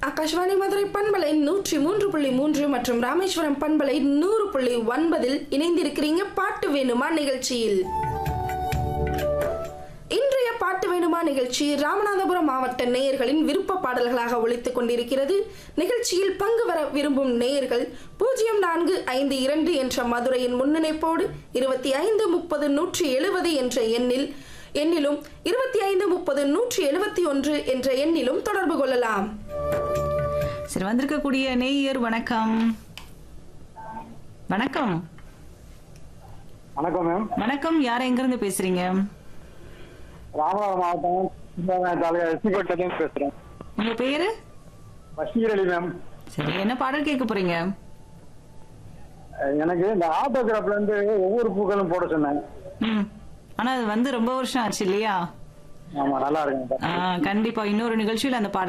ஆகாஷ்வாணி மதுரை பண்பலை நூற்றி மூன்று புள்ளி மூன்று மற்றும் ராமேஸ்வரம் பண்பலை நூறு புள்ளி ஒன்பதில் இணைந்திருக்கிறீங்க பாட்டு வேணுமா நிகழ்ச்சியில் இன்றைய பாட்டு வேணுமா நிகழ்ச்சி ராமநாதபுரம் மாவட்ட நேயர்களின் விருப்ப பாடல்களாக ஒலித்துக் கொண்டிருக்கிறது நிகழ்ச்சியில் பங்கு வர விரும்பும் நேயர்கள் பூஜ்ஜியம் நான்கு ஐந்து இரண்டு என்ற மதுரையின் முன்னிணைப்போடு இருபத்தி ஐந்து முப்பது நூற்றி எழுபது என்ற எண்ணில் எண்ணிலும் இருபத்தி ஐந்து முப்பது நூற்றி எழுபத்தி ஒன்று என்ற எண்ணிலும் தொடர்பு கொள்ளலாம் சரி வந்திருக்கக்கூடிய நேயர் வணக்கம் வணக்கம் வணக்கம் மேம் வணக்கம் யார் எங்க இருந்து பேசுறீங்க ராமநாதபுரம் மாவட்டம் சிவகங்கை தாலுகா எஸ்சிகோட்டிலேருந்து பேசுறேன் உங்க பேரு பஷீர் அலி மேம் சரி என்ன பாடல் கேட்க போறீங்க அஹ் எனக்கு இந்த ஆட்டோகிராஃப்ல இருந்து ஒவ்வொரு பூக்களும் போட சொன்னேன் ம் ஆனா அது வந்து ரொம்ப வருஷம் ஆச்சு இல்லையா ஆமா நல்லா இருக்குங்க ஆ, கண்டிப்பா இன்னொரு நிகழ்ச்சியில் அந்த பாடல்